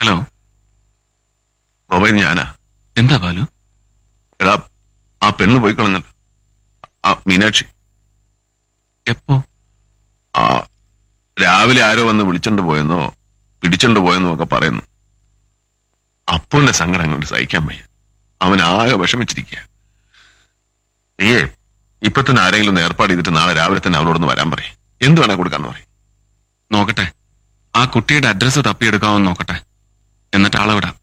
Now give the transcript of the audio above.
hello mobile ഞാനാ എന്താ ബാലു എടാ ആ പെണ്ണ് പോയി കളഞ്ഞത് ആ മീനാക്ഷി എപ്പോ ആ രാവിലെ ആരോ വന്ന് വിളിച്ചോണ്ട് പോയെന്നോ പിടിച്ചോണ്ട് പോയെന്നോ ഒക്കെ പറയുന്നു അപ്പുവിന്റെ സങ്കടം അങ്ങോട്ട് സഹിക്കാൻ വയ്യ അവൻ ആകെ വിഷമിച്ചിരിക്കുക നീയേ ഇപ്പൊ തന്നെ ആരെങ്കിലും ഒന്ന് ഏർപ്പാട് ചെയ്തിട്ട് നാളെ രാവിലെ തന്നെ അവളോടൊന്ന് വരാൻ പറയും എന്ത് വേണേ കൊടുക്കാന്ന് പറയും നോക്കട്ടെ ആ കുട്ടിയുടെ അഡ്രസ്സ് തപ്പിയെടുക്കാമെന്ന് നോക്കട്ടെ എന്നിട്ട് ആളെ വിടാം